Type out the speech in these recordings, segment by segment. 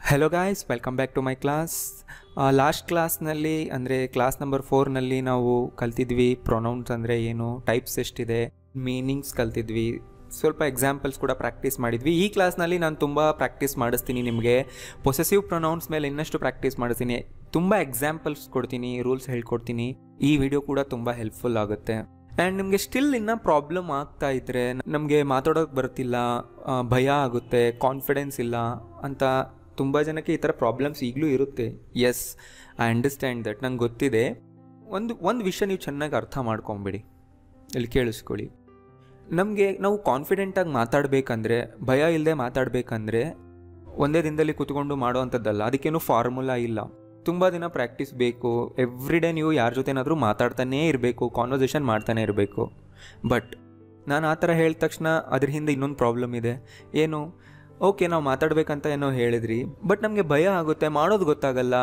hello guys welcome back to my class last ಕ್ಲಾಸ್ನಲ್ಲಿ ಅಂದರೆ class number ಫೋರ್ನಲ್ಲಿ ನಾವು ಕಲ್ತಿದ್ವಿ pronounce ಅಂದರೆ ಏನು ಟೈಪ್ಸ್ ಎಷ್ಟಿದೆ ಮೀನಿಂಗ್ಸ್ ಕಲ್ತಿದ್ವಿ ಸ್ವಲ್ಪ ಎಕ್ಸಾಂಪಲ್ಸ್ ಕೂಡ ಪ್ರಾಕ್ಟೀಸ್ ಮಾಡಿದ್ವಿ ಈ ಕ್ಲಾಸ್ನಲ್ಲಿ ನಾನು ತುಂಬ ಪ್ರಾಕ್ಟೀಸ್ ಮಾಡಿಸ್ತೀನಿ ನಿಮಗೆ ಪೊಸೆಸಿವ್ ಪ್ರೊನೌನ್ಸ್ ಮೇಲೆ ಇನ್ನಷ್ಟು ಪ್ರಾಕ್ಟೀಸ್ ಮಾಡಿಸ್ತೀನಿ ತುಂಬ ಎಕ್ಸಾಂಪಲ್ಸ್ ಕೊಡ್ತೀನಿ ರೂಲ್ಸ್ ಹೇಳ್ಕೊಡ್ತೀನಿ ಈ ವಿಡಿಯೋ ಕೂಡ ತುಂಬ ಹೆಲ್ಪ್ಫುಲ್ ಆಗುತ್ತೆ ಆ್ಯಂಡ್ ನಿಮಗೆ ಸ್ಟಿಲ್ ಇನ್ನೂ ಪ್ರಾಬ್ಲಮ್ ಆಗ್ತಾ ಇದ್ದರೆ ನಮಗೆ ಮಾತಾಡೋಕೆ ಬರ್ತಿಲ್ಲ ಆ, ಭಯ ಆಗುತ್ತೆ ಕಾನ್ಫಿಡೆನ್ಸ್ ಇಲ್ಲ ಅಂತ ತುಂಬ ಜನಕ್ಕೆ ಈ ಥರ ಪ್ರಾಬ್ಲಮ್ಸ್ ಈಗಲೂ ಇರುತ್ತೆ ಎಸ್ ಐ ಅಂಡರ್ಸ್ಟ್ಯಾಂಡ್ ದಟ್ ನಂಗೆ ಗೊತ್ತಿದೆ ಒಂದು ಒಂದು ವಿಷಯ ನೀವು ಚೆನ್ನಾಗಿ ಅರ್ಥ ಮಾಡ್ಕೊಂಬಿಡಿ ಇಲ್ಲಿ ಕೇಳಿಸ್ಕೊಳ್ಳಿ ನಮಗೆ ನಾವು ಕಾನ್ಫಿಡೆಂಟಾಗಿ ಮಾತಾಡಬೇಕಂದ್ರೆ ಭಯ ಇಲ್ಲದೆ ಮಾತಾಡಬೇಕಂದ್ರೆ ಒಂದೇ ದಿನದಲ್ಲಿ ಕೂತ್ಕೊಂಡು ಮಾಡೋವಂಥದ್ದಲ್ಲ ಅದಕ್ಕೇನು ಫಾರ್ಮುಲಾ ಇಲ್ಲ ತುಂಬ ದಿನ ಪ್ರಾಕ್ಟೀಸ್ ಬೇಕು ಎವ್ರಿ ಡೇ ನೀವು ಯಾರ ಜೊತೆನಾದರೂ ಮಾತಾಡ್ತಾನೇ ಇರಬೇಕು ಕಾನ್ವರ್ಸೇಷನ್ ಮಾಡ್ತಾನೆ ಇರಬೇಕು ಬಟ್ ನಾನು ಆ ಥರ ಹೇಳಿದ ತಕ್ಷಣ ಅದ್ರ ಹಿಂದೆ ಇನ್ನೊಂದು ಪ್ರಾಬ್ಲಮ್ ಇದೆ ಏನು ಓಕೆ ನಾವು ಮಾತಾಡ್ಬೇಕಂತ ಏನೋ ಹೇಳಿದ್ರಿ ಬಟ್ ನಮಗೆ ಭಯ ಆಗುತ್ತೆ ಮಾಡೋದು ಗೊತ್ತಾಗಲ್ಲ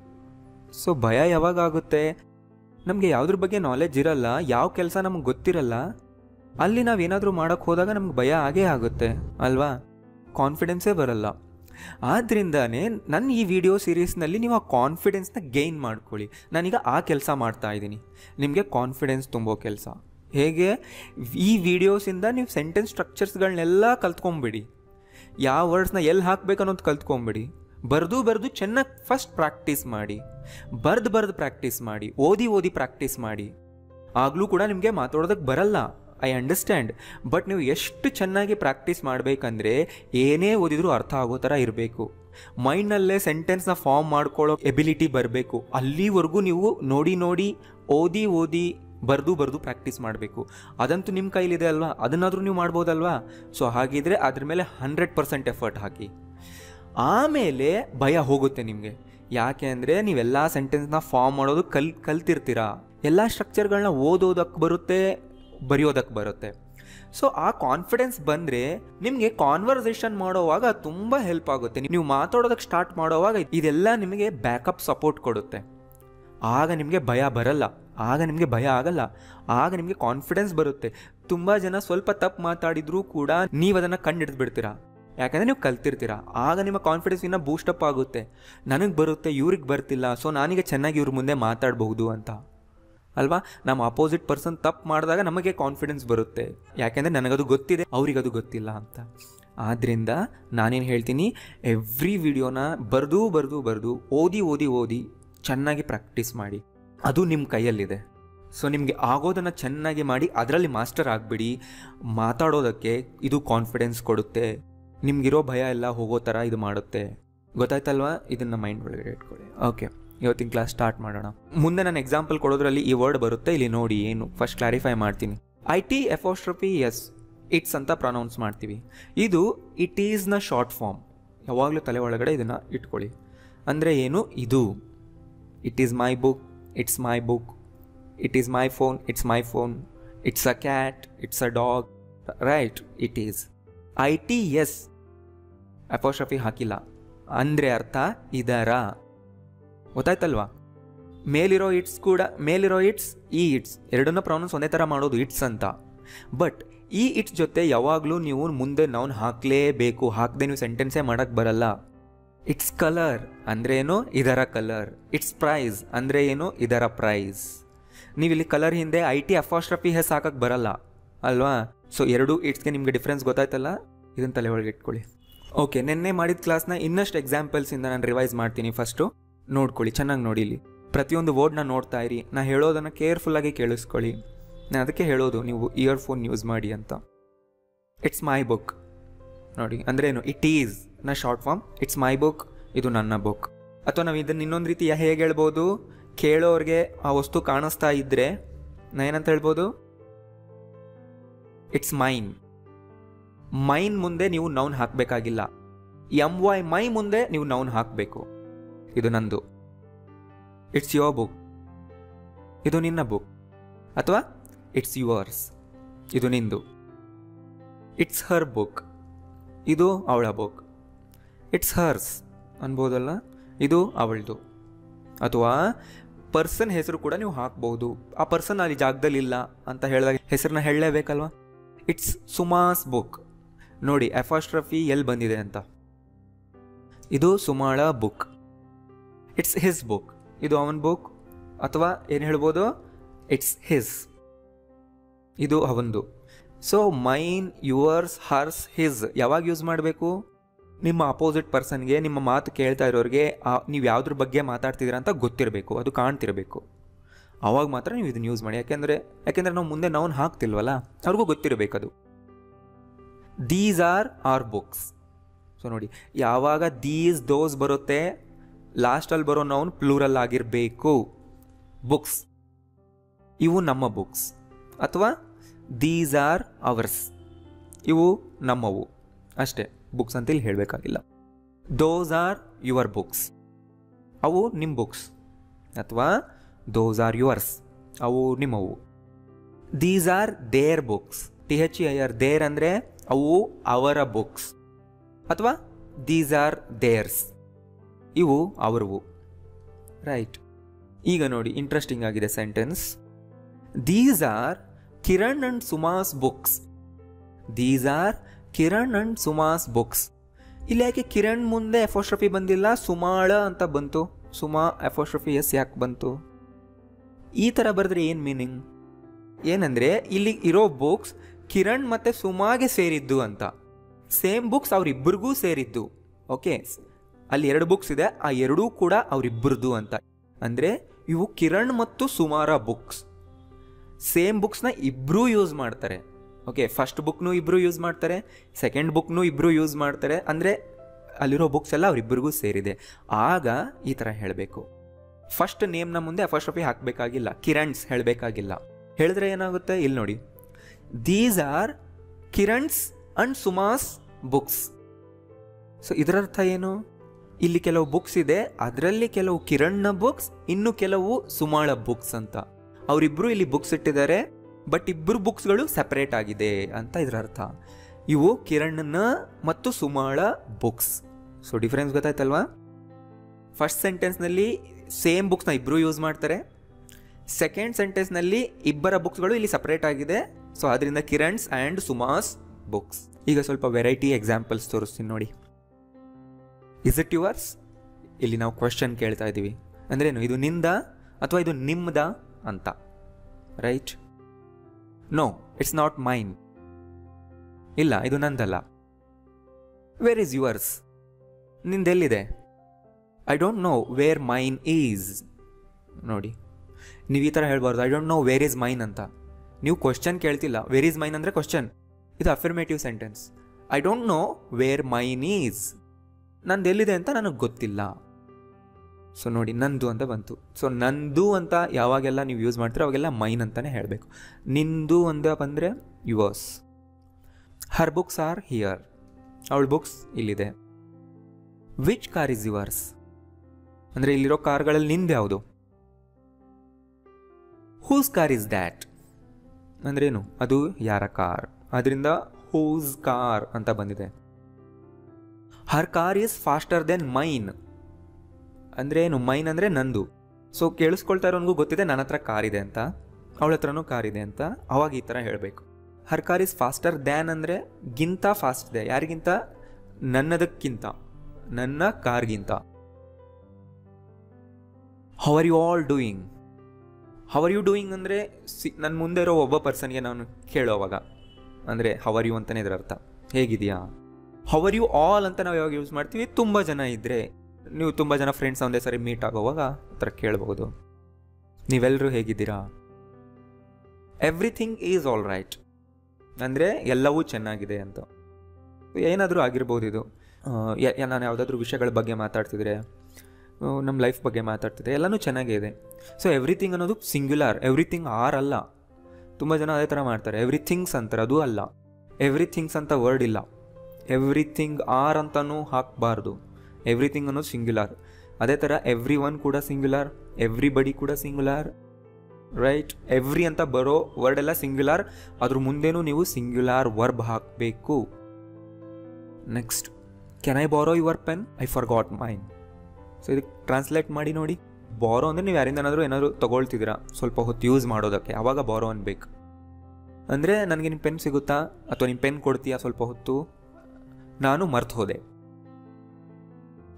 ಸೊ ಭಯ ಯಾವಾಗ ಆಗುತ್ತೆ ನಮಗೆ ಯಾವುದ್ರ ಬಗ್ಗೆ ನಾಲೆಜ್ ಇರಲ್ಲ ಯಾವ ಕೆಲಸ ನಮ್ಗೆ ಗೊತ್ತಿರಲ್ಲ ಅಲ್ಲಿ ನಾವೇನಾದರೂ ಮಾಡೋಕ್ಕೆ ಹೋದಾಗ ನಮ್ಗೆ ಭಯ ಆಗೇ ಆಗುತ್ತೆ ಅಲ್ವಾ ಕಾನ್ಫಿಡೆನ್ಸೇ ಬರಲ್ಲ ಆದ್ದರಿಂದನೇ ನನ್ನ ಈ ವಿಡಿಯೋ ಸೀರೀಸ್ನಲ್ಲಿ ನೀವು ಆ ಕಾನ್ಫಿಡೆನ್ಸ್ನ ಗೇನ್ ಮಾಡ್ಕೊಳ್ಳಿ ನಾನೀಗ ಆ ಕೆಲಸ ಮಾಡ್ತಾ ಇದ್ದೀನಿ ನಿಮಗೆ ಕಾನ್ಫಿಡೆನ್ಸ್ ತುಂಬೋ ಕೆಲಸ ಹೇಗೆ ಈ ವಿಡಿಯೋಸಿಂದ ನೀವು ಸೆಂಟೆನ್ಸ್ ಸ್ಟ್ರಕ್ಚರ್ಸ್ಗಳನ್ನೆಲ್ಲ ಕಲ್ತ್ಕೊಂಬಿಡಿ ಯಾವ ವರ್ಡ್ಸ್ನ ಎಲ್ಲಿ ಹಾಕ್ಬೇಕು ಅನ್ನೋದು ಕಲ್ತ್ಕೊಂಬಿಡಿ ಬರೆದು ಬರೆದು ಚೆನ್ನಾಗಿ ಫಸ್ಟ್ ಪ್ರಾಕ್ಟೀಸ್ ಮಾಡಿ ಬರ್ದು ಬರ್ದು ಪ್ರಾಕ್ಟೀಸ್ ಮಾಡಿ ಓದಿ ಓದಿ ಪ್ರಾಕ್ಟೀಸ್ ಮಾಡಿ ಆಗಲೂ ಕೂಡ ನಿಮಗೆ ಮಾತಾಡೋದಕ್ಕೆ ಬರಲ್ಲ ಐ ಅಂಡರ್ಸ್ಟ್ಯಾಂಡ್ ಬಟ್ ನೀವು ಎಷ್ಟು ಚೆನ್ನಾಗಿ ಪ್ರಾಕ್ಟೀಸ್ ಮಾಡಬೇಕಂದ್ರೆ ಏನೇ ಓದಿದ್ರೂ ಅರ್ಥ ಆಗೋ ಥರ ಇರಬೇಕು ಮೈಂಡ್ನಲ್ಲೇ ಸೆಂಟೆನ್ಸ್ನ ಫಾರ್ಮ್ ಮಾಡ್ಕೊಳ್ಳೋ ಎಬಿಲಿಟಿ ಬರಬೇಕು ಅಲ್ಲಿವರೆಗೂ ನೀವು ನೋಡಿ ನೋಡಿ ಓದಿ ಓದಿ ಬರೆದು ಬರೆದು ಪ್ರಾಕ್ಟೀಸ್ ಮಾಡಬೇಕು ಅದಂತೂ ನಿಮ್ಮ ಕೈಲಿದೆ ಅಲ್ವಾ ಅದನ್ನಾದರೂ ನೀವು ಮಾಡ್ಬೋದಲ್ವಾ ಸೊ ಹಾಗಿದ್ರೆ ಅದ್ರ ಮೇಲೆ ಹಂಡ್ರೆಡ್ ಪರ್ಸೆಂಟ್ ಎಫರ್ಟ್ ಹಾಕಿ ಆಮೇಲೆ ಭಯ ಹೋಗುತ್ತೆ ನಿಮಗೆ ಯಾಕೆ ಅಂದರೆ ನೀವೆಲ್ಲ ಸೆಂಟೆನ್ಸ್ನ ಫಾರ್ಮ್ ಮಾಡೋದು ಕಲ್ ಕಲ್ತಿರ್ತೀರಾ ಎಲ್ಲ ಸ್ಟ್ರಕ್ಚರ್ಗಳನ್ನ ಓದೋದಕ್ಕೆ ಬರುತ್ತೆ ಬರೆಯೋದಕ್ಕೆ ಬರುತ್ತೆ ಸೊ ಆ ಕಾನ್ಫಿಡೆನ್ಸ್ ಬಂದರೆ ನಿಮಗೆ ಕಾನ್ವರ್ಸೇಷನ್ ಮಾಡೋವಾಗ ತುಂಬ ಹೆಲ್ಪ್ ಆಗುತ್ತೆ ನೀವು ಮಾತಾಡೋದಕ್ಕೆ ಸ್ಟಾರ್ಟ್ ಮಾಡೋವಾಗ ಇದೆಲ್ಲ ನಿಮಗೆ ಬ್ಯಾಕಪ್ ಸಪೋರ್ಟ್ ಕೊಡುತ್ತೆ ಆಗ ನಿಮಗೆ ಭಯ ಬರಲ್ಲ ಆಗ ನಿಮಗೆ ಭಯ ಆಗಲ್ಲ ಆಗ ನಿಮಗೆ ಕಾನ್ಫಿಡೆನ್ಸ್ ಬರುತ್ತೆ ತುಂಬ ಜನ ಸ್ವಲ್ಪ ತಪ್ಪು ಮಾತಾಡಿದ್ರೂ ಕೂಡ ನೀವು ಅದನ್ನು ಕಂಡು ಬಿಡ್ತೀರಾ ಯಾಕಂದರೆ ನೀವು ಕಲ್ತಿರ್ತೀರಾ ಆಗ ನಿಮ್ಮ ಕಾನ್ಫಿಡೆನ್ಸ್ ಇನ್ನೂ ಬೂಸ್ಟಪ್ ಆಗುತ್ತೆ ನನಗೆ ಬರುತ್ತೆ ಇವ್ರಿಗೆ ಬರ್ತಿಲ್ಲ ಸೊ ನಾನೀಗ ಚೆನ್ನಾಗಿ ಇವ್ರ ಮುಂದೆ ಮಾತಾಡಬಹುದು ಅಂತ ಅಲ್ವಾ ನಮ್ಮ ಅಪೋಸಿಟ್ ಪರ್ಸನ್ ತಪ್ಪು ಮಾಡಿದಾಗ ನಮಗೆ ಕಾನ್ಫಿಡೆನ್ಸ್ ಬರುತ್ತೆ ಯಾಕೆಂದರೆ ನನಗದು ಗೊತ್ತಿದೆ ಅವ್ರಿಗದು ಗೊತ್ತಿಲ್ಲ ಅಂತ ಆದ್ದರಿಂದ ನಾನೇನು ಹೇಳ್ತೀನಿ ಎವ್ರಿ ವಿಡಿಯೋನ ಬರೆದು ಬರೆದು ಬರೆದು ಓದಿ ಓದಿ ಓದಿ ಚೆನ್ನಾಗಿ ಪ್ರಾಕ್ಟೀಸ್ ಮಾಡಿ ಅದು ನಿಮ್ಮ ಕೈಯಲ್ಲಿದೆ ಸೊ ನಿಮಗೆ ಆಗೋದನ್ನು ಚೆನ್ನಾಗಿ ಮಾಡಿ ಅದರಲ್ಲಿ ಮಾಸ್ಟರ್ ಆಗಿಬಿಡಿ ಮಾತಾಡೋದಕ್ಕೆ ಇದು ಕಾನ್ಫಿಡೆನ್ಸ್ ಕೊಡುತ್ತೆ ನಿಮ್ಗಿರೋ ಭಯ ಎಲ್ಲ ಹೋಗೋ ಥರ ಇದು ಮಾಡುತ್ತೆ ಗೊತ್ತಾಯ್ತಲ್ವಾ ಇದನ್ನು ಮೈಂಡ್ ಒಳಗಡೆ ಇಟ್ಕೊಳ್ಳಿ ಓಕೆ ಇವತ್ತಿನ ಕ್ಲಾಸ್ ಸ್ಟಾರ್ಟ್ ಮಾಡೋಣ ಮುಂದೆ ನಾನು ಎಕ್ಸಾಂಪಲ್ ಕೊಡೋದ್ರಲ್ಲಿ ಈ ವರ್ಡ್ ಬರುತ್ತೆ ಇಲ್ಲಿ ನೋಡಿ ಏನು ಫಸ್ಟ್ ಕ್ಲಾರಿಫೈ ಮಾಡ್ತೀನಿ I T apostrophe S it's ಅಂತ ಪ್ರೊನೌನ್ಸ್ ಮಾಡ್ತೀವಿ ಇದು ಇಟ್ ಈಸ್ನ ಶಾರ್ಟ್ ಫಾರ್ಮ್ ಯಾವಾಗಲೂ ತಲೆ ಒಳಗಡೆ ಇದನ್ನು ಇಟ್ಕೊಳ್ಳಿ ಅಂದರೆ ಏನು ಇದು it is my book it's my book it is my phone it's my phone it's a cat it's a dog right it is I T S apostrophe ಹಾಕಿಲ್ಲ ಅಂದರೆ ಅರ್ಥ ಇದರ ಗೊತ್ತಾಯ್ತಲ್ವಾ ಮೇಲಿರೋ ಇಟ್ಸ್ ಕೂಡ ಮೇಲಿರೋ ಇಟ್ಸ್ ಈ ಇಟ್ಸ್ ಎರಡನ್ನ ಪ್ರೊನೌನ್ಸ್ ಒಂದೇ ಥರ ಮಾಡೋದು ಇಟ್ಸ್ ಅಂತ ಬಟ್ ಈ ಇಟ್ಸ್ ಜೊತೆ ಯಾವಾಗಲೂ ನೀವು ಮುಂದೆ ನೌನ್ ಹಾಕಲೇಬೇಕು ಹಾಕದೆ ನೀವು ಸೆಂಟೆನ್ಸೇ ಮಾಡೋಕ್ಕೆ ಬರಲ್ಲ ಇಟ್ಸ್ ಕಲರ್ ಅಂದರೆ ಏನು ಇದರ ಕಲರ್ ಇಟ್ಸ್ ಪ್ರೈಸ್ ಅಂದರೆ ಏನು ಇದರ ಪ್ರೈಸ್ ನೀವು ಇಲ್ಲಿ ಕಲರ್ ಹಿಂದೆ ಐ ಟಿ ಅಫಾಸ್ಟ್ರಫಿ ಹೆಸ್ ಹಾಕಕ್ಕೆ ಬರಲ್ಲ ಅಲ್ವಾ ಸೊ ಎರಡು ಇಟ್ಸ್ಗೆ ನಿಮಗೆ ಡಿಫ್ರೆನ್ಸ್ ಗೊತ್ತಾಯ್ತಲ್ಲ ಇದನ್ನ ತಲೆ ಒಳಗೆ ಇಟ್ಕೊಳ್ಳಿ ಓಕೆ ನಿನ್ನೆ ಮಾಡಿದ ಕ್ಲಾಸ್ನ ಇನ್ನಷ್ಟು ಎಕ್ಸಾಂಪಲ್ಸಿಂದ ನಾನು ರಿವೈಸ್ ಮಾಡ್ತೀನಿ ಫಸ್ಟು ನೋಡ್ಕೊಳ್ಳಿ ಚೆನ್ನಾಗಿ ನೋಡಿ ಇಲ್ಲಿ ಪ್ರತಿಯೊಂದು ವರ್ಡ್ನ ನೋಡ್ತಾ ಇರಿ ನಾ ಹೇಳೋದನ್ನು ಕೇರ್ಫುಲ್ಲಾಗಿ ಕೇಳಿಸ್ಕೊಳ್ಳಿ ನಾನು ಅದಕ್ಕೆ ಹೇಳೋದು ನೀವು ಇಯರ್ಫೋನ್ ಯೂಸ್ ಮಾಡಿ ಅಂತ ಇಟ್ಸ್ ಮೈ ಬುಕ್ ನೋಡಿ ಅಂದ್ರೆ ಏನು ಇಟ್ ಈಸ್ ನ short form it's my book ಇದು ನನ್ನ ಬುಕ್ ಅಥವಾ ನಾವು ಇದನ್ನು ಇನ್ನೊಂದು ರೀತಿ ಹೇಗೆ ಹೇಳ್ಬೋದು ಕೇಳೋರಿಗೆ ಆ ವಸ್ತು ಕಾಣಿಸ್ತಾ ಇದ್ದರೆ ನಾ ಏನಂತ ಹೇಳ್ಬೋದು ಇಟ್ಸ್ ಮೈನ್ ಮೈನ್ ಮುಂದೆ ನೀವು ನೌನ್ ಹಾಕಬೇಕಾಗಿಲ್ಲ ಎಮ್ ವೈ ಮೈ ಮುಂದೆ ನೀವು ನೌನ್ ಹಾಕಬೇಕು ಇದು ನಂದು ಇಟ್ಸ್ ಯುವರ್ ಬುಕ್ ಇದು ನಿನ್ನ ಬುಕ್ ಅಥವಾ ಇಟ್ಸ್ ಯುವರ್ಸ್ ಇದು ನಿಂದು ಇಟ್ಸ್ ಹರ್ ಬುಕ್ ಇದು ಅವಳ ಬುಕ್ ಇಟ್ಸ್ ಹರ್ಸ್ ಅನ್ಬೋದಲ್ಲ ಇದು ಅವಳದು ಅಥವಾ ಪರ್ಸನ್ ಹೆಸರು ಕೂಡ ನೀವು ಹಾಕ್ಬೋದು ಆ ಪರ್ಸನ್ ಅಲ್ಲಿ ಜಾಗದಲ್ಲಿ ಇಲ್ಲ ಅಂತ ಹೇಳಿದಾಗ ಹೆಸರನ್ನ ಹೇಳಲೇಬೇಕಲ್ವಾ ಇಟ್ಸ್ ಸುಮಾಸ್ ಬುಕ್ ನೋಡಿ ಎಫಾಸ್ಟ್ರಫಿ ಎಲ್ಲಿ ಬಂದಿದೆ ಅಂತ ಇದು ಸುಮಾಳ ಬುಕ್ ಇಟ್ಸ್ ಹಿಸ್ ಬುಕ್ ಇದು ಅವನ ಬುಕ್ ಅಥವಾ ಏನು ಹೇಳ್ಬೋದು ಇಟ್ಸ್ ಹಿಸ್ ಇದು ಅವಂದು so mine yours hers his ಯಾವಾಗ ಯೂಸ್ ಮಾಡಬೇಕು ನಿಮ್ಮ ಅಪೋಸಿಟ್ ಪರ್ಸನ್ಗೆ ನಿಮ್ಮ ಮಾತು ಕೇಳ್ತಾ ಇರೋರಿಗೆ ನೀವು ಯಾವುದ್ರ ಬಗ್ಗೆ ಮಾತಾಡ್ತಿದ್ದೀರಾ ಅಂತ ಗೊತ್ತಿರಬೇಕು ಅದು ಕಾಣ್ತಿರಬೇಕು ಅವಾಗ ಮಾತ್ರ ನೀವು ಇದನ್ನ ಯೂಸ್ ಮಾಡಿ ಯಾಕೆಂದರೆ ಯಾಕೆಂದರೆ ನಾವು ಮುಂದೆ ನಾವು ಹಾಕ್ತಿಲ್ವಲ್ಲ ಅವ್ರಿಗೂ ಗೊತ್ತಿರಬೇಕು ಅದು these are are books so ನೋಡಿ ಯಾವಾಗ ದೀಸ್ ದೋಸ್ ಬರುತ್ತೆ ಲಾಸ್ಟಲ್ಲಿ ಬರೋ ನೌನ್ ಪ್ಲೂರಲ್ ಆಗಿರಬೇಕು ಬುಕ್ಸ್ ಇವು ನಮ್ಮ ಬುಕ್ಸ್ ಅಥವಾ ದೀಸ್ ಆರ್ ಅವರ್ಸ್ ಇವು ನಮ್ಮವು ಅಷ್ಟೇ ಬುಕ್ಸ್ ಅಂತ ಇಲ್ಲಿ ಹೇಳಬೇಕಾಗಿಲ್ಲ ದೋಸ್ ಆರ್ ಯುವರ್ ಬುಕ್ಸ್ ಅವು ನಿಮ್ಮ ಬುಕ್ಸ್ ಅಥವಾ ದೋಸ್ ಆರ್ ಯುವರ್ಸ್ ಅವು ನಿಮ್ಮವು these are their books T H I R their ಅಂದರೆ ಅವು ಅವರ ಬುಕ್ಸ್ ಅಥವಾ ದೀಸ್ ಆರ್ ದೇರ್ಸ್ ಇವು ಅವರವು ರೈಟ್ ಈಗ ನೋಡಿ ಇಂಟ್ರೆಸ್ಟಿಂಗ್ ಆಗಿದೆ sentence these are Kiran and Suma's books these are Kiran and Suma's books ಇಲ್ಲಿ ಯಾಕೆ ಕಿರಣ್ ಮುಂದೆ ಎಫೋಸ್ಟ್ರಫಿ ಬಂದಿಲ್ಲ ಸುಮಾಳ ಅಂತ ಬಂತು ಸುಮಾ ಎಫೋಸ್ಟ್ರಫಿ ಎಸ್ ಯಾಕೆ ಬಂತು ಈ ಥರ ಬರೆದ್ರೆ ಏನು ಮೀನಿಂಗ್ ಏನಂದರೆ ಇಲ್ಲಿ ಇರೋ ಬುಕ್ಸ್ ಕಿರಣ್ ಮತ್ತು ಸುಮಾಗೆ ಸೇರಿದ್ದು ಅಂತ ಸೇಮ್ ಬುಕ್ಸ್ ಅವರಿಬ್ಬರಿಗೂ ಸೇರಿದ್ದು ಓಕೆ ಅಲ್ಲಿ ಎರಡು ಬುಕ್ಸ್ ಇದೆ ಆ ಎರಡೂ ಕೂಡ ಅವರಿಬ್ಬರದು ಅಂತ ಅಂದರೆ ಇವು ಕಿರಣ್ ಮತ್ತು ಸುಮಾರ ಬುಕ್ಸ್ ಸೇಮ್ ಬುಕ್ಸ್ನ ಇಬ್ಬರೂ ಯೂಸ್ ಮಾಡ್ತಾರೆ ಓಕೆ ಫಸ್ಟ್ ಬುಕ್ನು ಇಬ್ಬರು ಯೂಸ್ ಮಾಡ್ತಾರೆ ಸೆಕೆಂಡ್ ಬುಕ್ನು ಇಬ್ಬರು ಯೂಸ್ ಮಾಡ್ತಾರೆ ಅಂದರೆ ಅಲ್ಲಿರೋ ಬುಕ್ಸ್ ಎಲ್ಲ ಅವರಿಬ್ಬರಿಗೂ ಸೇರಿದೆ ಆಗ ಈ ಥರ ಹೇಳಬೇಕು ಫಸ್ಟ್ ನೇಮ್ನ ಮುಂದೆ ಅಫಸ್ಟ್ರಫಿ ಹಾಕಬೇಕಾಗಿಲ್ಲ ಕಿರಣ್ಸ್ ಹೇಳಬೇಕಾಗಿಲ್ಲ ಹೇಳಿದ್ರೆ ಏನಾಗುತ್ತೆ ಇಲ್ಲಿ ನೋಡಿ these are Kiran's and Suma's books so ಇದರ ಅರ್ಥ ಏನು ಇಲ್ಲಿ ಕೆಲವು ಬುಕ್ಸ್ ಇದೆ ಅದರಲ್ಲಿ ಕೆಲವು ಕಿರಣ್ನ ಬುಕ್ಸ್ ಇನ್ನು ಕೆಲವು ಸುಮಾಳ ಬುಕ್ಸ್ ಅಂತ ಅವರಿಬ್ಬರು ಇಲ್ಲಿ ಬುಕ್ಸ್ ಇಟ್ಟಿದ್ದಾರೆ ಬಟ್ ಇಬ್ಬರು ಬುಕ್ಸ್ಗಳು ಸೆಪರೇಟ್ ಆಗಿದೆ ಅಂತ ಇದರ ಅರ್ಥ ಇವು ಕಿರಣ್ನ ಮತ್ತು ಸುಮಾಳ ಬುಕ್ಸ್ ಸೊ ಡಿಫರೆನ್ಸ್ ಗೊತ್ತಾಯ್ತಲ್ವಾ ಫಸ್ಟ್ ಸೆಂಟೆನ್ಸ್ನಲ್ಲಿ ಸೇಮ್ ಬುಕ್ಸ್ನ ಇಬ್ಬರು ಯೂಸ್ ಮಾಡ್ತಾರೆ ಸೆಕೆಂಡ್ ಸೆಂಟೆನ್ಸ್ನಲ್ಲಿ ಇಬ್ಬರ ಬುಕ್ಸ್ಗಳು ಇಲ್ಲಿ ಸಪ್ರೇಟ್ ಆಗಿದೆ ಸೊ ಅದರಿಂದ ಕಿರಣ್ಸ್ ಆ್ಯಂಡ್ ಸುಮಾಸ್ ಬುಕ್ಸ್ ಈಗ ಸ್ವಲ್ಪ ವೆರೈಟಿ ಎಕ್ಸಾಂಪಲ್ಸ್ ತೋರಿಸ್ತೀನಿ ನೋಡಿ ಇಸ್ ಇಟ್ ಯುವರ್ಸ್ ಇಲ್ಲಿ ನಾವು ಕ್ವಶನ್ ಕೇಳ್ತಾ ಇದ್ದೀವಿ ಅಂದ್ರೇನು ಇದು ನಿಂದ ಅಥವಾ ಇದು ನಿಮ್ದ ಅಂತ right no it's not mine ಇಲ್ಲ ಇದು ನಂದಲ್ಲ ವೇರ್ ಈಸ್ ಯುವರ್ಸ್ ನಿಂದೆಲ್ಲಿದೆ I don't know where mine is ನೋಡಿ ನೀವು ಈ ಥರ ಹೇಳ್ಬಾರ್ದು I don't know where is mine ಅಂತ ನೀವು ಕ್ವಶನ್ ಕೇಳ್ತಿಲ್ಲ ವೇರ್ ಈಸ್ ಮೈನ್ ಅಂದರೆ ಕ್ವಶನ್ ಇದು affirmative sentence I don't know where mine is ನಂದು ಎಲ್ಲಿದೆ ಅಂತ ನನಗೆ ಗೊತ್ತಿಲ್ಲ ಸೊ ನೋಡಿ ನಂದು ಅಂತ ಬಂತು ಸೊ ನಂದು ಅಂತ ಯಾವಾಗೆಲ್ಲ ನೀವು ಯೂಸ್ ಮಾಡ್ತೀರೋ ಅವಾಗೆಲ್ಲ ಮೈನ್ ಅಂತಲೇ ಹೇಳಬೇಕು ನಿಂದು ಅಂತ ಬಂದರೆ yours her books are here ಅವಳ ಬುಕ್ಸ್ ಇಲ್ಲಿದೆ ವಿಚ್ ಕಾರ್ ಇಸ್ ಯುವರ್ಸ್ ಅಂದರೆ ಇಲ್ಲಿರೋ ಕಾರ್ಗಳಲ್ಲಿ ನಿಂದು ಯಾವುದು ಹೂಸ್ ಕಾರ್ ಇಸ್ ದ್ಯಾಟ್ ಅಂದ್ರೇನು ಅದು ಯಾರ ಕಾರ್ ಅದರಿಂದ ಹೂಸ್ ಕಾರ್ ಅಂತ ಬಂದಿದೆ her car is faster then mine ಅಂದರೆ ಏನು ಮೈನ್ ಅಂದರೆ ನಂದು ಸೊ ಕೇಳಿಸ್ಕೊಳ್ತಾ ಇರೋನ್ಗೂ ಗೊತ್ತಿದೆ ನನ್ನ ಹತ್ರ ಕಾರ್ ಇದೆ ಅಂತ ಅವಳ ಹತ್ರನೂ ಕಾರ್ ಇದೆ ಅಂತ ಅವಾಗ ಈ ಥರ ಹೇಳಬೇಕು her car is faster than ಅಂದರೆ ಗಿಂತ ಫಾಸ್ಟ್ ಇದೆ ಯಾರಿಗಿಂತ ನನ್ನದಕ್ಕಿಂತ ನನ್ನ ಕಾರ್ಗಿಂತ how are you all doing how are you doing ಅಂದರೆ ಸಿ ನನ್ನ ಮುಂದೆ ಇರೋ ಒಬ್ಬ ಪರ್ಸನ್ಗೆ ನಾನು ಕೇಳೋವಾಗ ಅಂದರೆ ಹೌ ಆರ್ ಯು ಅಂತಲೇ ಇದರ ಅರ್ಥ ಹೇಗಿದೆಯಾ ಹೌ ಆರ್ ಯು ಆಲ್ ಅಂತ ನಾವು ಯಾವಾಗ ಯೂಸ್ ಮಾಡ್ತೀವಿ ತುಂಬ ಜನ ಇದ್ದರೆ ನೀವು ತುಂಬ ಜನ ಫ್ರೆಂಡ್ಸ್ ಒಂದೇ ಸರಿ ಮೀಟ್ ಆಗೋವಾಗ ಆ ಥರ ಕೇಳ್ಬೋದು ನೀವೆಲ್ಲರೂ ಹೇಗಿದ್ದೀರಾ ಎವ್ರಿಥಿಂಗ್ ಈಸ್ ಆಲ್ ರೈಟ್ ಅಂದರೆ ಎಲ್ಲವೂ ಚೆನ್ನಾಗಿದೆ ಅಂತ ಏನಾದರೂ ಆಗಿರ್ಬೋದು ಇದು ನಾನು ಯಾವುದಾದ್ರೂ ವಿಷಯಗಳ ಬಗ್ಗೆ ಮಾತಾಡ್ತಿದ್ರೆ ನಮ್ಮ ಲೈಫ್ ಬಗ್ಗೆ ಮಾತಾಡ್ತಿದ್ರೆ ಎಲ್ಲನೂ ಚೆನ್ನಾಗೇ ಇದೆ ಸೊ ಎವ್ರಿಥಿಂಗ್ ಅನ್ನೋದು ಸಿಂಗ್ಯುಲರ್ ಎವ್ರಿಥಿಂಗ್ ಆರ್ ಅಲ್ಲ ತುಂಬ ಜನ ಅದೇ ಥರ ಮಾಡ್ತಾರೆ ಎವ್ರಿಥಿಂಗ್ಸ್ ಅಂತಾರೆ ಅದು ಅಲ್ಲ ಎವ್ರಿಥಿಂಗ್ಸ್ ಅಂತ ವರ್ಡ್ ಇಲ್ಲ ಎವ್ರಿಥಿಂಗ್ ಆರ್ ಅಂತಲೂ ಹಾಕಬಾರ್ದು ಎವ್ರಿಥಿಂಗ್ ಅನ್ನೋದು ಸಿಂಗ್ಯುಲರ್ ಅದೇ ಥರ ಎವ್ರಿ ಒನ್ ಕೂಡ ಸಿಂಗ್ಯುಲರ್ ಎವ್ರಿ ಬಡಿ ಕೂಡ ಸಿಂಗ್ಯುಲರ್ ರೈಟ್ ಎವ್ರಿ ಅಂತ ಬರೋ ವರ್ಡ್ ಎಲ್ಲ ಸಿಂಗ್ಯುಲರ್ ಅದ್ರ ಮುಂದೆನೂ ನೀವು ಸಿಂಗ್ಯುಲಾರ್ ವರ್ಬ್ ಹಾಕಬೇಕು next can I borrow your pen I forgot mine so ಇದಕ್ಕೆ ಟ್ರಾನ್ಸ್ಲೇಟ್ ಮಾಡಿ ನೋಡಿ ಬಾರೋ ಅಂದರೆ ನೀವು ಯಾರಿಂದನಾದರೂ ಏನಾದರೂ ತೊಗೊಳ್ತಿದ್ದೀರಾ ಸ್ವಲ್ಪ ಹೊತ್ತು ಯೂಸ್ ಮಾಡೋದಕ್ಕೆ ಆವಾಗ ಬಾರೋ ಅನ್ಬೇಕು ಅಂದರೆ ನನಗೆ ನಿಮ್ಮ ಪೆನ್ ಸಿಗುತ್ತಾ ಅಥವಾ ನಿಮ್ಮ ಪೆನ್ ಕೊಡ್ತೀಯಾ ಸ್ವಲ್ಪ ಹೊತ್ತು ನಾನು ಮರ್ತು ಹೋದೆ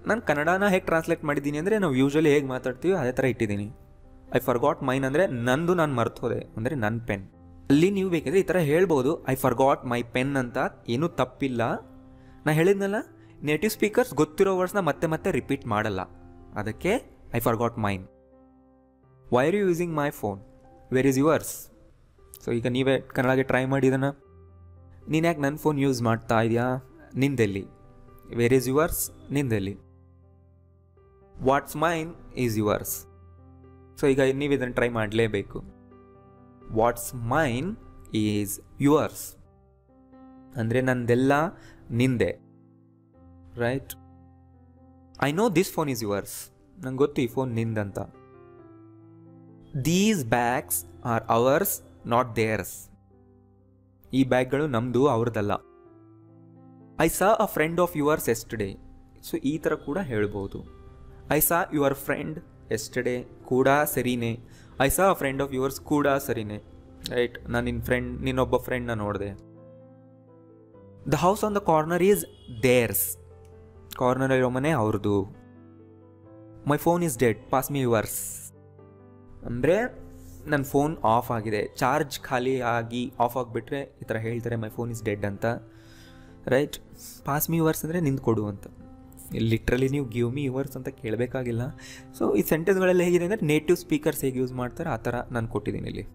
ನಾನು ಕನ್ನಡನ ಹೇಗೆ ಟ್ರಾನ್ಸ್ಲೇಟ್ ಮಾಡಿದ್ದೀನಿ ಅಂದರೆ ನಾವು ಯೂಶ್ವಲಿ ಹೇಗೆ ಮಾತಾಡ್ತೀವಿ ಅದೇ ಥರ ಇಟ್ಟಿದ್ದೀನಿ ಐ ಫರ್ಗಾಟ್ ಮೈನ್ ಅಂದರೆ ನಂದು ನಾನು ಮರ್ತೋದೆ ಅಂದರೆ ನನ್ನ ಪೆನ್ ಅಲ್ಲಿ ನೀವು ಬೇಕಿದ್ರೆ ಈ ಥರ ಹೇಳ್ಬೋದು ಐ ಫರ್ಗಾಟ್ ಮೈ ಪೆನ್ ಅಂತ ಏನೂ ತಪ್ಪಿಲ್ಲ ನಾ ಹೇಳಿದ್ನಲ್ಲ ನೇಟಿವ್ ಸ್ಪೀಕರ್ಸ್ ಗೊತ್ತಿರೋ ವರ್ಡ್ಸ್ನ ಮತ್ತೆ ಮತ್ತೆ ರಿಪೀಟ್ ಮಾಡಲ್ಲ ಅದಕ್ಕೆ I forgot mine why are you using my phone where is yours so ಈಗ ನೀವೇ ಕನ್ನಡಗೆ ಟ್ರೈ ಮಾಡಿದನ ನೀನು ಯಾಕೆ ನನ್ನ ಫೋನ್ ಯೂಸ್ ಮಾಡ್ತಾ ಇದೆಯಾ ನಿಂದೆಲ್ಲಿ ವೇರ್ ಈಸ್ ಯುವರ್ಸ್ ನಿಂದೆಲ್ಲಿ what's mine is yours so ಈಗ ನೀವು ಇದನ್ನು ಟ್ರೈ ಮಾಡಲೇಬೇಕು ವಾಟ್ಸ್ ಮೈನ್ ಈಸ್ ಯುವರ್ಸ್ ಅಂದರೆ ನಂದೆಲ್ಲ ನಿಂದೆ right I know this phone is yours ನಂಗೆ ಗೊತ್ತು ಈ ಫೋನ್ ನಿಂದಂತ these bags are ours not theirs ಈ ಬ್ಯಾಗ್ಗಳು ನಮ್ಮದು ಅವ್ರದ್ದಲ್ಲ I saw a friend of yours yesterday so ಈ ಥರ ಕೂಡ ಹೇಳ್ಬೋದು I saw your friend yesterday ಕೂಡ ಸರಿನೇ I saw a friend of yours ಕೂಡ ಸರಿನೇ ರೈಟ್ ನಾನು ನಿನ್ನ ಫ್ರೆಂಡ್ ನಿನ್ನೊಬ್ಬ ಫ್ರೆಂಡ್ನ ನೋಡಿದೆ the house on the corner is theirs corner ಇರೋ ಮನೆ ಅವ್ರದ್ದು my phone is dead pass me yours ಅಂದರೆ ನನ್ನ ಫೋನ್ ಆಫ್ ಆಗಿದೆ ಚಾರ್ಜ್ ಖಾಲಿ ಆಗಿ ಆಫ್ ಆಗಿಬಿಟ್ರೆ ಈ ಥರ ಹೇಳ್ತಾರೆ ಮೈ ಫೋನ್ ಇಸ್ ಡೆಡ್ ಅಂತ ರೈಟ್ ಪಾಸ್ ಮಿ ಯುವರ್ಸ್ ಅಂದರೆ ನಿಂದು ಕೊಡು ಅಂತ ಲಿಟ್ರಲಿ ನೀವು ಗಿವ್ ಮಿ ಯುವರ್ಸ್ ಅಂತ ಕೇಳಬೇಕಾಗಿಲ್ಲ ಸೊ ಈ ಸೆಂಟೆನ್ಸ್ಗಳೆಲ್ಲ ಹೇಗಿದೆ ಅಂದರೆ ನೇಟಿವ್ ಸ್ಪೀಕರ್ಸ್ ಹೇಗೆ ಯೂಸ್ ಮಾಡ್ತಾರೆ ಆ ಥರ ನಾನು ಕೊಟ್ಟಿದ್ದೀನಿ ಇಲ್ಲಿ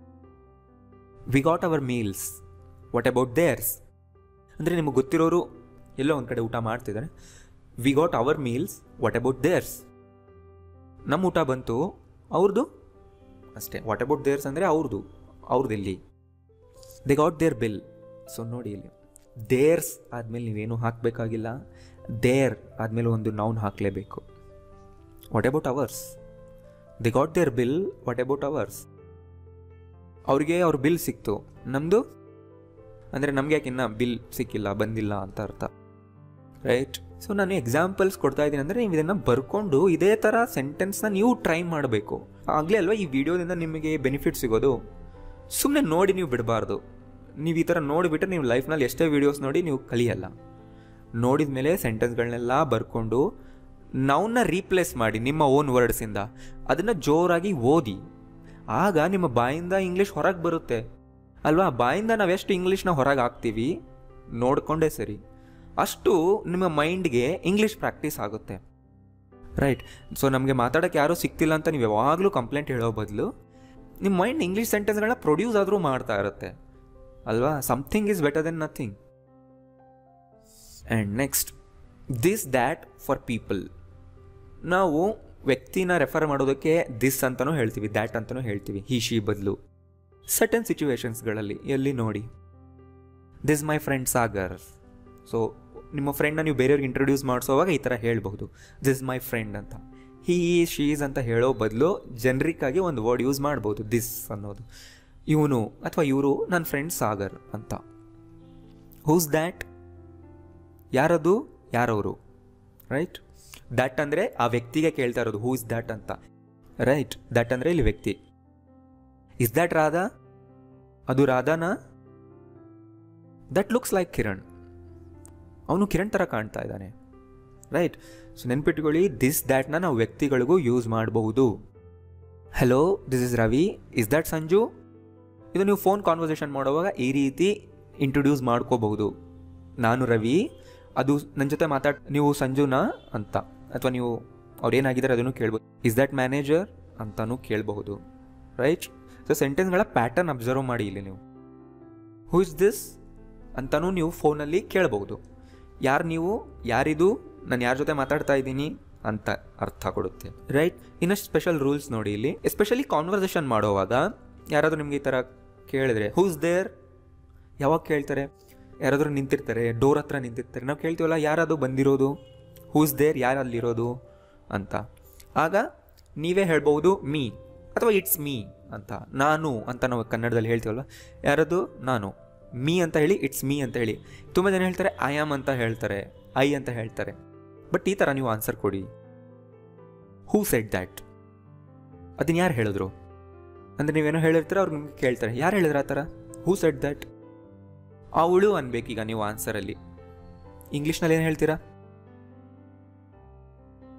we got our meals what about theirs ಅಂದರೆ ನಿಮಗೆ ಗೊತ್ತಿರೋರು ಎಲ್ಲೋ ಒಂದು ಕಡೆ ಊಟ ಮಾಡ್ತಿದ್ದಾರೆ we got our meals what about theirs ನಮ್ಮ ಊಟ ಬಂತು ಅವ್ರದ್ದು ಅಷ್ಟೇ ವಾಟ್ ಅಬೌಟ್ ದೇರ್ಸ್ ಅಂದರೆ ಅವ್ರದ್ದು ಅವ್ರದ್ದು ಇಲ್ಲಿ they got their bill so ನೋಡಿ ಇಲ್ಲಿ ದೇರ್ಸ್ ಆದಮೇಲೆ ನೀವೇನು ಹಾಕಬೇಕಾಗಿಲ್ಲ ದೇರ್ ಆದಮೇಲೆ ಒಂದು ನೌನ್ ಹಾಕಲೇಬೇಕು what about ours they got their bill what about ours ಅವ್ರಿಗೆ ಅವ್ರ ಬಿಲ್ ಸಿಕ್ತು ನಮ್ಮದು ಅಂದರೆ ನಮಗೆ ಯಾಕೆ ಇನ್ನೂ ಬಿಲ್ ಸಿಕ್ಕಿಲ್ಲ ಬಂದಿಲ್ಲ ಅಂತ ಅರ್ಥ ರೈಟ್ ಸೊ ನಾನು ಎಕ್ಸಾಂಪಲ್ಸ್ ಕೊಡ್ತಾ ಇದ್ದೀನಿ ಅಂದರೆ ನೀವು ಇದನ್ನು ಬರ್ಕೊಂಡು ಇದೇ ಥರ ಸೆಂಟೆನ್ಸ್ನ ನೀವು ಟ್ರೈ ಮಾಡಬೇಕು ಆಗಲೇ ಅಲ್ವಾ ಈ ವಿಡಿಯೋದಿಂದ ನಿಮಗೆ ಬೆನಿಫಿಟ್ ಸಿಗೋದು ಸುಮ್ಮನೆ ನೋಡಿ ನೀವು ಬಿಡಬಾರ್ದು ನೀವು ಈ ಥರ ನೋಡಿಬಿಟ್ರೆ ನೀವು ಲೈಫ್ನಲ್ಲಿ ಎಷ್ಟೇ ವೀಡಿಯೋಸ್ ನೋಡಿ ನೀವು ಕಲಿಯಲ್ಲ ನೋಡಿದ ಮೇಲೆ ಸೆಂಟೆನ್ಸ್ಗಳನ್ನೆಲ್ಲ ಬರ್ಕೊಂಡು ನಾವನ್ನ ರೀಪ್ಲೇಸ್ ಮಾಡಿ ನಿಮ್ಮ ಓನ್ ವರ್ಡ್ಸಿಂದ ಅದನ್ನು ಜೋರಾಗಿ ಓದಿ ಆಗ ನಿಮ್ಮ ಬಾಯಿಂದ ಇಂಗ್ಲೀಷ್ ಹೊರಗೆ ಬರುತ್ತೆ ಅಲ್ವಾ ಬಾಯಿಂದ ನಾವೆಷ್ಟು ಇಂಗ್ಲೀಷ್ನ ಹೊರಗೆ ಹಾಕ್ತೀವಿ ನೋಡಿಕೊಂಡೇ ಸರಿ ಅಷ್ಟು ನಿಮ್ಮ ಮೈಂಡ್ಗೆ ಇಂಗ್ಲೀಷ್ ಪ್ರಾಕ್ಟೀಸ್ ಆಗುತ್ತೆ ರೈಟ್ ಸೊ ನಮಗೆ ಮಾತಾಡೋಕ್ಕೆ ಯಾರೂ ಸಿಗ್ತಿಲ್ಲ ಅಂತ ನೀವು ಯಾವಾಗಲೂ ಕಂಪ್ಲೇಂಟ್ ಹೇಳೋ ಬದಲು ನಿಮ್ಮ ಮೈಂಡ್ ಇಂಗ್ಲೀಷ್ ಸೆಂಟೆನ್ಸ್ಗಳನ್ನ ಪ್ರೊಡ್ಯೂಸ್ ಆದರೂ ಮಾಡ್ತಾ ಇರುತ್ತೆ ಅಲ್ವಾ something is better then nothing and next this that for people ನಾವು ವ್ಯಕ್ತಿನ ರೆಫರ್ ಮಾಡೋದಕ್ಕೆ ದಿಸ್ ಅಂತಲೂ ಹೇಳ್ತೀವಿ ದ್ಯಾಟ್ ಅಂತಲೂ ಹೇಳ್ತೀವಿ ಹಿ ಶಿ ಬದಲು ಸಟನ್ ಸಿಚುವೇಶನ್ಸ್ಗಳಲ್ಲಿ ಎಲ್ಲಿ ನೋಡಿ this my friend Sagar so ನಿಮ್ಮ ಫ್ರೆಂಡ್ನ ನೀವು ಬೇರೆಯವ್ರಿಗೆ ಇಂಟ್ರೊಡ್ಯೂಸ್ ಮಾಡಿಸೋವಾಗ ಈ ಥರ ಹೇಳ್ಬಹುದು ದಿಸ್ ಮೈ ಫ್ರೆಂಡ್ ಅಂತ ಹೀ ಶೀಸ್ ಅಂತ ಹೇಳೋ ಬದಲು ಜನ್ರಿಕ್ ಆಗಿ ಒಂದು ವರ್ಡ್ ಯೂಸ್ ಮಾಡ್ಬೋದು ದಿಸ್ ಅನ್ನೋದು ಇವನು ಅಥವಾ ಇವರು ನನ್ನ ಫ್ರೆಂಡ್ ಸಾಗರ್ ಅಂತ ಹೂಸ್ ದ್ಯಾಟ್ ಯಾರದು ಯಾರವರು ರೈಟ್ ದಟ್ ಅಂದರೆ ಆ ವ್ಯಕ್ತಿಗೆ ಕೇಳ್ತಾ ಇರೋದು ಹೂ ಇಸ್ ದ್ಯಾಟ್ ಅಂತ ರೈಟ್ ದಟ್ ಅಂದರೆ ಇಲ್ಲಿ ವ್ಯಕ್ತಿ ಇಸ್ ದ್ಯಾಟ್ ರಾಧಾ ಅದು ರಾಧಾನಾ ದಟ್ ಲುಕ್ಸ್ ಲೈಕ್ ಕಿರಣ್ ಅವನು ಕಿರಣ್ ಥರ ಕಾಣ್ತಾ ಇದ್ದಾನೆ ರೈಟ್ ಸೊ ನೆನ್ಪಿಟ್ಕೊಳ್ಳಿ ದಿಸ್ ದ್ಯಾಟ್ನ ನಾವು ವ್ಯಕ್ತಿಗಳಿಗೂ ಯೂಸ್ ಮಾಡಬಹುದು hello this is Ravi is that Sanju ಇದು ನೀವು ಫೋನ್ ಕಾನ್ವರ್ಸೇಷನ್ ಮಾಡುವಾಗ ಈ ರೀತಿ ಇಂಟ್ರೊಡ್ಯೂಸ್ ಮಾಡ್ಕೋಬಹುದು ನಾನು ರವಿ ಅದು ನನ್ನ ಜೊತೆ ಮಾತಾಡ್ ನೀವು ಸಂಜುನಾ ಅಂತ ಅಥವಾ ನೀವು ಅವ್ರು ಏನಾಗಿದ್ದಾರೆ ಅದನ್ನು ಕೇಳ್ಬೋದು ಇಸ್ ದ್ಯಾಟ್ ಮ್ಯಾನೇಜರ್ ಅಂತಲೂ ಕೇಳಬಹುದು ರೈಟ್ ಸೊ ಸೆಂಟೆನ್ಸ್ಗಳ ಪ್ಯಾಟರ್ನ್ ಅಬ್ಸರ್ವ್ ಮಾಡಿ ಇಲ್ಲಿ ನೀವು ಹೂ ಇಸ್ ದಿಸ್ ಅಂತಲೂ ನೀವು ಫೋನಲ್ಲಿ ಕೇಳಬಹುದು ಯಾರು ನೀವು ಯಾರಿದು ನಾನು ಯಾರ ಜೊತೆ ಮಾತಾಡ್ತಾ ಇದ್ದೀನಿ ಅಂತ ಅರ್ಥ ಕೊಡುತ್ತೆ ರೈಟ್ ಇನ್ನಷ್ಟು ಸ್ಪೆಷಲ್ ರೂಲ್ಸ್ ನೋಡಿ ಇಲ್ಲಿ ಎಸ್ಪೆಷಲಿ ಕಾನ್ವರ್ಸೇಷನ್ ಮಾಡೋವಾಗ ಯಾರಾದರೂ ನಿಮ್ಗೆ ಈ ಥರ ಕೇಳಿದ್ರೆ ಹೂಸ್ ದೇರ್ ಯಾವಾಗ ಕೇಳ್ತಾರೆ ಯಾರಾದರೂ ನಿಂತಿರ್ತಾರೆ ಡೋರ್ ಹತ್ರ ನಿಂತಿರ್ತಾರೆ ನಾವು ಕೇಳ್ತೀವಲ್ಲ ಯಾರದು ಬಂದಿರೋದು ಹೂಸ್ ದೇರ್ ಯಾರು ಅಲ್ಲಿರೋದು ಅಂತ ಆಗ ನೀವೇ ಹೇಳ್ಬೋದು ಮೀ ಅಥವಾ ಇಟ್ಸ್ ಮೀ ಅಂತ ನಾನು ಅಂತ ನಾವು ಕನ್ನಡದಲ್ಲಿ ಹೇಳ್ತೀವಲ್ಲ ಯಾರದು ನಾನು ಮೀ ಅಂತ ಹೇಳಿ ಇಟ್ಸ್ ಮೀ ಅಂತ ಹೇಳಿ ತುಂಬ ಜನ ಹೇಳ್ತಾರೆ ಐ ಆಮ್ ಅಂತ ಹೇಳ್ತಾರೆ ಐ ಅಂತ ಹೇಳ್ತಾರೆ ಬಟ್ ಈ ಥರ ನೀವು ಆನ್ಸರ್ ಕೊಡಿ ಹೂ ಸೆಟ್ ದ್ಯಾಟ್ ಅದನ್ನ ಯಾರು ಹೇಳಿದ್ರು ಅಂದರೆ ನೀವೇನೋ ಹೇಳಿರ್ತೀರ ಅವ್ರು ನಿಮ್ಗೆ ಕೇಳ್ತಾರೆ ಯಾರು ಹೇಳಿದ್ರ ಆ ಥರ ಹೂ ಸೆಟ್ ದ್ಯಾಟ್ ಅವಳು ಅನ್ಬೇಕೀಗ ನೀವು ಆನ್ಸರಲ್ಲಿ ಇಂಗ್ಲೀಷ್ನಲ್ಲಿ ಏನು ಹೇಳ್ತೀರಾ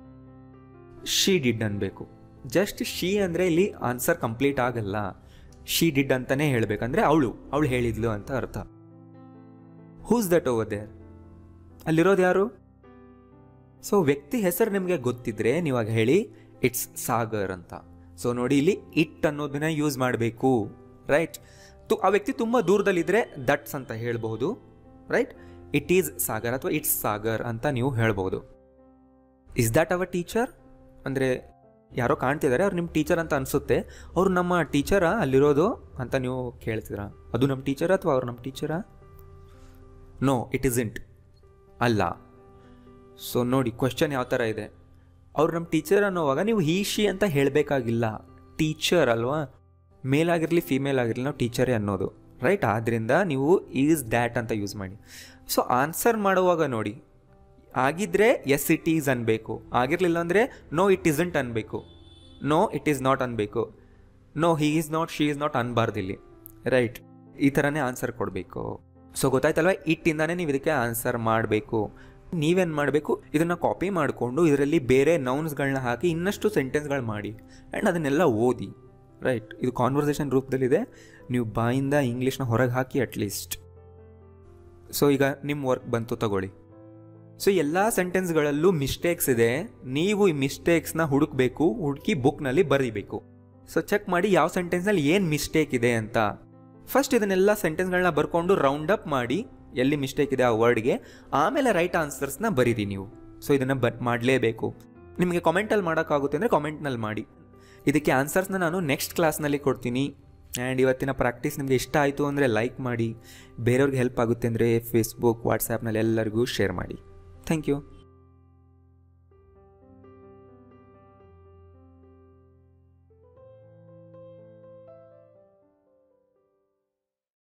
ಶಿ ಡಿಡ್ ಅನ್ಬೇಕು ಜಸ್ಟ್ ಶಿ ಅಂದರೆ ಇಲ್ಲಿ ಆನ್ಸರ್ ಕಂಪ್ಲೀಟ್ ಆಗಲ್ಲ ಶಿ ಡಿಡ್ ಅಂತಲೇ ಹೇಳಬೇಕಂದ್ರೆ ಅವಳು ಅವಳು ಹೇಳಿದ್ಲು ಅಂತ ಅರ್ಥ ಹೂಸ್ ದಟ್ ಓವರ್ ದೇರ್ ಅಲ್ಲಿರೋದು ಯಾರು ಸೊ ವ್ಯಕ್ತಿ ಹೆಸರು ನಿಮಗೆ ಗೊತ್ತಿದ್ರೆ ನೀವಾಗ ಹೇಳಿ ಇಟ್ಸ್ ಸಾಗರ್ ಅಂತ ಸೊ ನೋಡಿ ಇಲ್ಲಿ ಇಟ್ ಅನ್ನೋದನ್ನ ಯೂಸ್ ಮಾಡಬೇಕು ರೈಟ್ ತು ಆ ವ್ಯಕ್ತಿ ತುಂಬ ದೂರದಲ್ಲಿದ್ದರೆ ದಟ್ಸ್ ಅಂತ ಹೇಳ್ಬೋದು ರೈಟ್ ಇಟ್ ಈಸ್ ಸಾಗರ್ ಅಥವಾ ಇಟ್ಸ್ ಸಾಗರ್ ಅಂತ ನೀವು ಹೇಳ್ಬೋದು ಇಸ್ ದ್ಯಾಟ್ ಅವರ್ ಟೀಚರ್ ಅಂದರೆ ಯಾರೋ ಕಾಣ್ತಿದ್ದಾರೆ ಅವ್ರು ನಿಮ್ಮ ಟೀಚರ್ ಅಂತ ಅನಿಸುತ್ತೆ ಅವ್ರು ನಮ್ಮ ಟೀಚರಾ ಅಲ್ಲಿರೋದು ಅಂತ ನೀವು ಕೇಳ್ತಿದ್ರ ಅದು ನಮ್ಮ ಟೀಚರ್ ಅಥವಾ ಅವ್ರು ನಮ್ಮ ಟೀಚರಾ ನೋ ಇಟ್ ಇಸ್ ಇಂಟ್ ಅಲ್ಲ ಸೊ ನೋಡಿ ಕ್ವೆಶನ್ ಯಾವ ಥರ ಇದೆ ಅವ್ರು ನಮ್ಮ ಟೀಚರ್ ಅನ್ನೋವಾಗ ನೀವು ಹೀ ಶಿ ಅಂತ ಹೇಳಬೇಕಾಗಿಲ್ಲ ಟೀಚರ್ ಅಲ್ವಾ ಮೇಲ್ ಆಗಿರಲಿ ಫೀಮೇಲ್ ಆಗಿರಲಿ ನಾವು ಟೀಚರೇ ಅನ್ನೋದು ರೈಟ್ ಆದ್ದರಿಂದ ನೀವು ಈಸ್ ದ್ಯಾಟ್ ಅಂತ ಯೂಸ್ ಮಾಡಿ ಸೊ ಆನ್ಸರ್ ಮಾಡುವಾಗ ನೋಡಿ ಆಗಿದ್ರೆ ಎಸ್ ಇಟ್ ಈಸ್ ಅನ್ಬೇಕು ಆಗಿರಲಿಲ್ಲ ಅಂದರೆ ನೋ ಇಟ್ ಇಸಂಟ್ ಅನ್ಬೇಕು ನೋ ಇಟ್ ಈಸ್ ನಾಟ್ ಅನ್ಬೇಕು no he is not she is not ಅನ್ಬಾರ್ದು ಇಲ್ಲಿ ರೈಟ್ ಈ ಥರನೇ ಆನ್ಸರ್ ಕೊಡಬೇಕು ಸೊ ಗೊತ್ತಾಯ್ತಲ್ವ ಇಟ್ಟಿಂದಾನೇ ನೀವು ಇದಕ್ಕೆ ಆನ್ಸರ್ ಮಾಡಬೇಕು ನೀವೇನು ಮಾಡಬೇಕು ಇದನ್ನು ಕಾಪಿ ಮಾಡಿಕೊಂಡು ಇದರಲ್ಲಿ ಬೇರೆ ನೌನ್ಸ್ಗಳನ್ನ ಹಾಕಿ ಇನ್ನಷ್ಟು ಸೆಂಟೆನ್ಸ್ಗಳು ಮಾಡಿ ಆ್ಯಂಡ್ ಅದನ್ನೆಲ್ಲ ಓದಿ ರೈಟ್ ಇದು ಕಾನ್ವರ್ಸೇಷನ್ ರೂಪದಲ್ಲಿದೆ ನೀವು ಬಾಯಿಂದ ಇಂಗ್ಲೀಷ್ನ ಹೊರಗೆ ಹಾಕಿ ಅಟ್ಲೀಸ್ಟ್ ಸೊ ಈಗ ನಿಮ್ಮ ವರ್ಕ್ ಬಂತು ತಗೊಳ್ಳಿ ಸೊ ಎಲ್ಲ ಸೆಂಟೆನ್ಸ್ಗಳಲ್ಲೂ ಮಿಸ್ಟೇಕ್ಸ್ ಇದೆ ನೀವು ಈ ಮಿಸ್ಟೇಕ್ಸ್ನ ಹುಡುಕ್ಬೇಕು ಹುಡುಕಿ ಬುಕ್ನಲ್ಲಿ ಬರೀಬೇಕು ಸೊ ಚೆಕ್ ಮಾಡಿ ಯಾವ ಸೆಂಟೆನ್ಸ್ನಲ್ಲಿ ಏನು ಮಿಸ್ಟೇಕ್ ಇದೆ ಅಂತ ಫಸ್ಟ್ ಇದನ್ನೆಲ್ಲ ಸೆಂಟೆನ್ಸ್ಗಳನ್ನ ಬರ್ಕೊಂಡು ರೌಂಡ್ ಅಪ್ ಮಾಡಿ ಎಲ್ಲಿ ಮಿಸ್ಟೇಕ್ ಇದೆ ಆ ವರ್ಡ್ಗೆ ಆಮೇಲೆ ರೈಟ್ ಆನ್ಸರ್ಸ್ನ ಬರೀರಿ ನೀವು ಸೊ ಇದನ್ನು ಬ ಮಾಡಲೇಬೇಕು ನಿಮಗೆ ಕಾಮೆಂಟಲ್ಲಿ ಮಾಡೋಕ್ಕಾಗುತ್ತೆ ಅಂದರೆ ಕಾಮೆಂಟ್ನಲ್ಲಿ ಮಾಡಿ ಇದಕ್ಕೆ ಆನ್ಸರ್ಸ್ನ ನಾನು ನೆಕ್ಸ್ಟ್ ಕ್ಲಾಸ್ನಲ್ಲಿ ಕೊಡ್ತೀನಿ ಆ್ಯಂಡ್ ಇವತ್ತಿನ ಪ್ರಾಕ್ಟೀಸ್ ನಿಮಗೆ ಇಷ್ಟ ಆಯಿತು ಅಂದರೆ ಲೈಕ್ ಮಾಡಿ ಬೇರೆಯವ್ರಿಗೆ ಹೆಲ್ಪ್ ಆಗುತ್ತೆ ಅಂದರೆ ಫೇಸ್ಬುಕ್ ವಾಟ್ಸಾಪ್ನಲ್ಲಿ ಎಲ್ಲರಿಗೂ ಶೇರ್ ಮಾಡಿ ಥ್ಯಾಂಕ್ ಯು